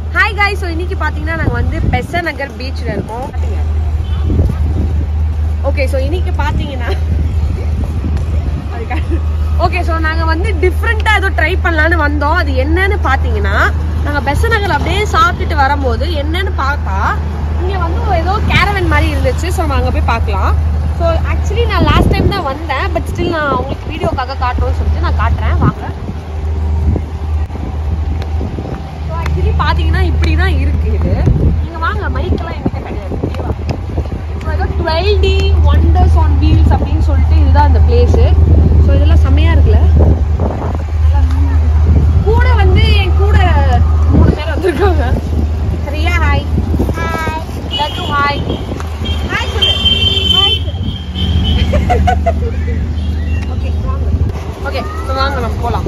Hi காய் so இன்னைக்கு பார்த்தீங்கன்னா நாங்கள் வந்து பெச நகர் பீச்சில் இருக்கோம் ஓகே ஸோ இன்னைக்கு பார்த்தீங்கன்னா ஓகே ஸோ நாங்கள் வந்து டிஃப்ரெண்ட்டாக ஏதோ ட்ரை பண்ணலான்னு வந்தோம் அது என்னன்னு பார்த்தீங்கன்னா நாங்கள் பெச நகர் அப்படியே சாப்பிட்டுட்டு வரும்போது என்னன்னு பார்த்தா இங்கே வந்து ஏதோ கேரவன் மாதிரி இருந்துச்சு ஸோ நம்ம அங்கே போய் பார்க்கலாம் ஸோ ஆக்சுவலி நான் லாஸ்ட் டைம் தான் வந்தேன் பட் ஸ்டில் நான் உங்களுக்கு வீடியோக்காக காட்டுறோம்னு சொல்லிட்டு நான் காட்டுறேன் வாங்க ஸோ ஆக்சுவலி பார்த்தீங்கன்னா இப்படி தான் இருக்கு இது நீங்கள் வாங்க மைக்கெல்லாம் என்கிட்ட கிடையாது ஓகேவா ஸோ ஏதோ twelve D wonders on wheels அப்படின்னு சொல்லிட்டு இதுதான் இந்த பிளேஸு ஸோ இதெல்லாம் செம்மையாக இருக்குல்ல நல்லா இருக்கு. கூட வந்து என் கூட மூணு பேர் வந்திருக்காங்க சரியா hi hi Laddu hi hi சொல்லு ஹாய் ஓகே வாங்க ஓகே ஸோ வாங்க நம்ம போகலாம்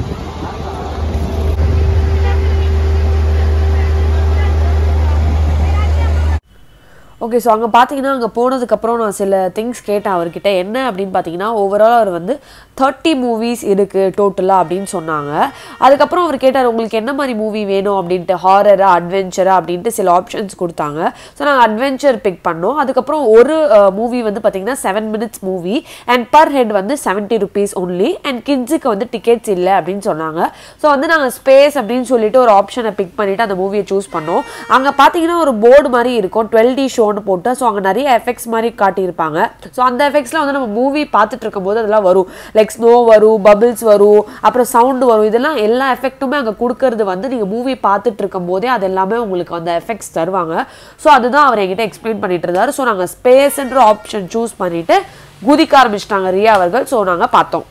ஓகே ஸோ அங்கே பார்த்தீங்கன்னா அங்கே போனதுக்கப்புறம் நான் சில திங்ஸ் கேட்டேன் அவர்கிட்ட என்ன அப்படின்னு பார்த்தீங்கன்னா ஓவரால் அவர் வந்து தேர்ட்டி மூவிஸ் இருக்குது டோட்டலாக அப்படின்னு சொன்னாங்க அதுக்கப்புறம் அவர் கேட்டார் உங்களுக்கு என்ன மாதிரி மூவி வேணும் அப்படின்ட்டு ஹாரரா அட்வென்ச்சரா அப்படின்ட்டு சில ஆப்ஷன்ஸ் கொடுத்தாங்க ஸோ நாங்கள் அட்வென்ச்சர் பிக் பண்ணோம் அதுக்கப்புறம் ஒரு மூவி வந்து பார்த்தீங்கன்னா seven minutes movie and per head வந்து செவன்ட்டி ருபீஸ் ஒன்லி அண்ட் கிட்ஸுக்கு வந்து டிக்கெட்ஸ் இல்லை அப்படின்னு சொன்னாங்க ஸோ வந்து நாங்கள் ஸ்பேஸ் அப்படின்னு சொல்லிட்டு ஒரு ஆப்ஷனை பிக் பண்ணிவிட்டு அந்த மூவியை சூஸ் பண்ணோம் அங்கே பார்த்தீங்கன்னா ஒரு போர்டு மாதிரி இருக்கும் டுவெல் டி ஷோன்னு போட்டு ஸோ அங்கே நிறைய எஃபெக்ட்ஸ் மாதிரி காட்டியிருப்பாங்க ஸோ அந்த எஃபெக்ட்ஸ்லாம் வந்து நம்ம மூவி பார்த்துட்டு இருக்கும்போது அதெல்லாம் வரும் லைக் ஸ்னோ வரும் பபிள்ஸ் வரும் அப்புறம் சவுண்டு வரும் இதெல்லாம் எல்லா எஃபெக்ட்டுமே அங்கே கொடுக்கறது வந்து நீங்கள் மூவி பார்த்துட்டு இருக்கும் போதே அது எல்லாமே உங்களுக்கு அந்த எஃபெக்ட்ஸ் தருவாங்க ஸோ அதுதான் அவர் என்கிட்ட எக்ஸ்பிளைன் பண்ணிட்டு இருந்தார் ஸோ நாங்கள் ஸ்பேஸ்ன்ற ஆப்ஷன் சூஸ் பண்ணிட்டு குதிக்க ஆரம்பிச்சிட்டாங்க ரியா அவர்கள் ஸோ நாங்கள் பார்த்தோம்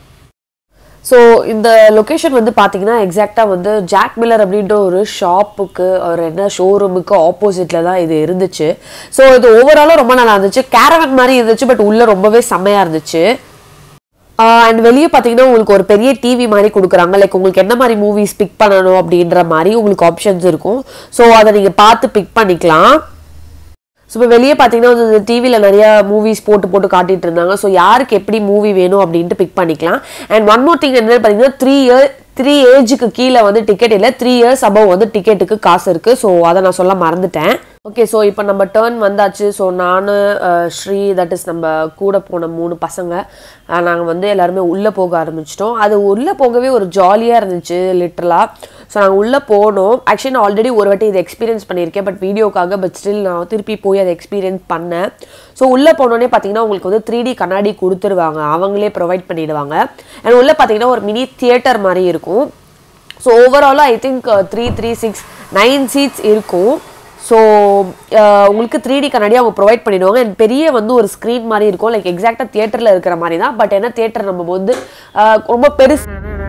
ஸோ இந்த லொக்கேஷன் வந்து பார்த்தீங்கன்னா எக்ஸாக்டாக வந்து ஜாக் மில்லர் அப்படின்ற ஒரு ஷாப்புக்கு ஒரு என்ன ஷோரூமுக்கு ஆப்போசிட்டில் தான் இது இருந்துச்சு ஸோ இது ஓவராலாக ரொம்ப நல்லா இருந்துச்சு கேரவன் மாதிரி இருந்துச்சு பட் உள்ளே ரொம்பவே செம்மையாக இருந்துச்சு அண்ட் வெளியே பார்த்தீங்கன்னா உங்களுக்கு ஒரு பெரிய டிவி மாதிரி கொடுக்குறாங்க லைக் உங்களுக்கு என்ன மாதிரி மூவிஸ் பிக் பண்ணணும் அப்படின்ற மாதிரி உங்களுக்கு ஆப்ஷன்ஸ் இருக்கும் ஸோ அதை நீங்கள் பார்த்து பிக் பண்ணிக்கலாம் ஸோ இப்போ வெளியே பார்த்தீங்கன்னா வந்து டிவியில் நிறைய மூவிஸ் போட்டு போட்டு காட்டிட்டு இருந்தாங்க ஸோ யாருக்கு எப்படி மூவி வேணும் அப்படின்ட்டு பிக் பண்ணிக்கலாம் அண்ட் ஒன் மோர் திங் என்னன்னு பார்த்தீங்கன்னா த்ரீ இயர் த்ரீ ஏஜுக்கு கீழே வந்து டிக்கெட் இல்லை த்ரீ இயர்ஸ் அபவ் வந்து டிக்கெட்டுக்கு காசு இருக்குது ஸோ அதை நான் சொல்ல மறந்துட்டேன் ஓகே ஸோ இப்போ நம்ம டேர்ன் வந்தாச்சு ஸோ நான் ஸ்ரீ தட் இஸ் நம்ம கூட போன மூணு பசங்க நாங்கள் வந்து எல்லாருமே உள்ளே போக ஆரம்பிச்சிட்டோம் அது உள்ளே போகவே ஒரு ஜாலியாக இருந்துச்சு லிட்ரலாக ஸோ நாங்கள் உள்ளே போனோம் ஆக்சுவலி நான் ஆல்ரெடி ஒரு வாட்டி இதை எக்ஸ்பீரியன்ஸ் பண்ணியிருக்கேன் பட் வீடியோக்காக பட் ஸ்டில் நான் திருப்பி போய் அதை எக்ஸ்பீரியன்ஸ் பண்ணேன் ஸோ உள்ளே போனோடனே பார்த்தீங்கன்னா உங்களுக்கு வந்து த்ரீ டி கண்ணாடி கொடுத்துருவாங்க அவங்களே ப்ரொவைட் பண்ணிடுவாங்க அண்ட் உள்ளே பார்த்தீங்கன்னா ஒரு மினி தியேட்டர் மாதிரி இருக்கும் ஸோ ஓவராலாக I think three three six nine seats இருக்கும் ஸோ உங்களுக்கு த்ரீ டி கண்ணாடி அவங்க ப்ரொவைட் பண்ணிடுவாங்க அண்ட் பெரிய வந்து ஒரு ஸ்க்ரீன் மாதிரி இருக்கும் லைக் எக்ஸாக்டாக தியேட்டரில் இருக்கிற மாதிரி தான் பட் என்ன தியேட்டர் நம்ம வந்து அஹ், ரொம்ப பெருசு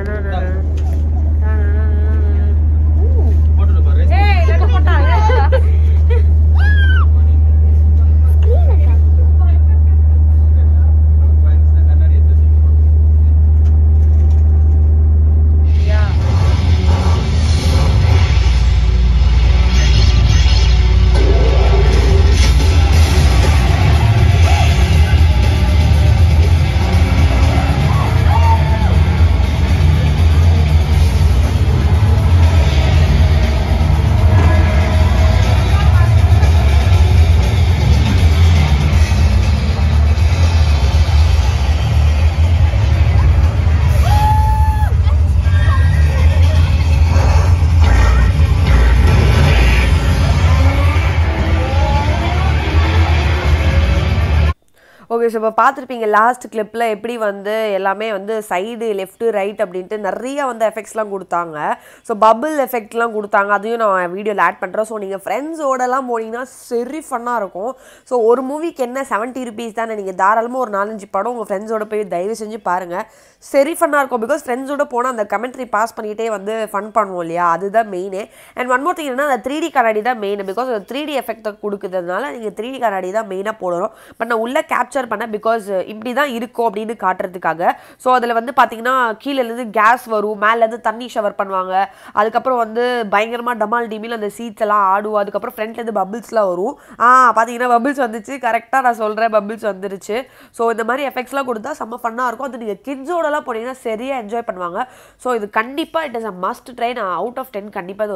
ஓகே ஸோ இப்போ பார்த்துருப்பீங்க லாஸ்ட் கிளிப்பில் எப்படி வந்து எல்லாமே வந்து சைடு லெஃப்ட்டு ரைட் அப்படின்ட்டு நிறைய வந்து எஃபெக்ட்ஸ்லாம் கொடுத்தாங்க ஸோ பபிள் எஃபெக்ட்லாம் கொடுத்தாங்க அதையும் நான் வீடியோவில் ஆட் பண்ணுறேன் ஸோ நீங்கள் ஃப்ரெண்ட்ஸோடலாம் போனீங்கன்னா சரி ஃபன்னாக இருக்கும் ஸோ ஒரு மூவிக்கு என்ன செவன்ட்டி ருபீஸ் தானே நீங்கள் தாராளமாக ஒரு நாலஞ்சு படம் உங்கள் ஃப்ரெண்ட்ஸோட போய் தயவு செஞ்சு பாருங்கள் சரி ஃபன்னாக இருக்கும் பிகாஸ் ஃப்ரெண்ட்ஸோட போனால் அந்த கமெண்ட்ரி பாஸ் பண்ணிகிட்டே வந்து ஃபன் பண்ணுவோம் இல்லையா அதுதான் மெயினே அண்ட் ஒன் மோர் திங் என்னன்னா அந்த த்ரீ டி கண்ணாடி தான் மெயின் பிகாஸ் அந்த த்ரீ டி எஃபெக்ட்டை கொடுக்குறதுனால நீங்கள் த்ரீ டி கண்ணாடி தான் மெயினாக போடணும் பட் நான் உள்ளே கேப்சர் பண்ணேன் பிகாஸ் இப்படி தான் இருக்கும் அப்படின்னு காட்டுறதுக்காக ஸோ அதில் வந்து பார்த்தீங்கன்னா கீழேருந்து கேஸ் வரும் மேலேருந்து தண்ணி ஷவர் பண்ணுவாங்க அதுக்கப்புறம் வந்து பயங்கரமாக டமால் டிமில் அந்த சீட்ஸ் எல்லாம் ஆடுவோம் அதுக்கப்புறம் ஃப்ரண்ட்லேருந்து பபிள்ஸ்லாம் வரும் ஆ பார்த்தீங்கன்னா பபிள்ஸ் வந்துச்சு கரெக்டாக நான் சொல்கிறேன் பபிள்ஸ் வந்துருச்சு ஸோ இந்த மாதிரி எஃபெக்ட்ஸ்லாம் கொடுத்தா செம்ம ஃபன்னாக இருக்கும் அது நீங்கள் கிட்ஸோடலாம் போனீங்கன்னா சரியாக என்ஜாய் பண்ணுவாங்க ஸோ இது கண்டிப்பாக it is a must try நான் அவுட் ஆஃப் டென் கண்டிப்பாக இது ஒரு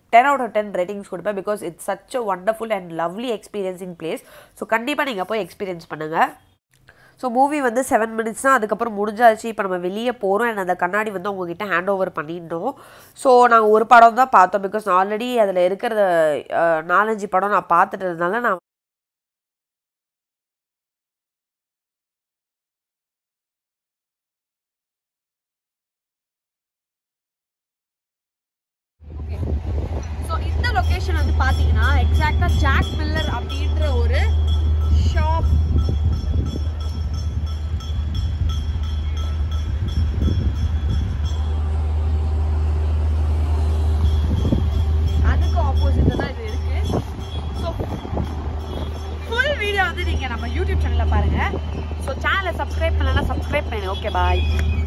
ten out of ten ratings கொடுப்பேன் because it's such a wonderful and lovely experiencing place so கண்டிப்பாக நீங்கள் போய் எக்ஸ்பீரியன்ஸ் பண்ணுங்கள் ஸோ மூவி வந்து செவன் மினிட்ஸ் தான் அதுக்கப்புறம் முடிஞ்சாச்சு இப்போ நம்ம வெளியே போகிறோம் அண்ட் அந்த கண்ணாடி வந்து உங்ககிட்ட ஹேண்ட் ஓவர் பண்ணிட்டோம் ஸோ நாங்கள் ஒரு படம் தான் பார்த்தோம் பிகாஸ் ஆல்ரெடி அதில் இருக்கிற அஹ், நாலஞ்சு படம் நான் பார்த்துட்டதுனால நான் ஸோ இந்த லொக்கேஷன் வந்து பார்த்தீங்கன்னா எக்ஸாக்டாக ஜாக் மில்லர் அப்படின்ற ஒரு ஷாப் அதுக்கு ஆப்போசிட்ல தான் இது இருக்கு ஸோ ஃபுல் வீடியோ வந்து நீங்கள் நம்ம யூடியூப் சேனலில் பாருங்கள் ஸோ சேனலை சப்ஸ்கிரைப் பண்ணலன்னா சப்ஸ்கிரைப் பண்ணுங்க ஓகே பாய்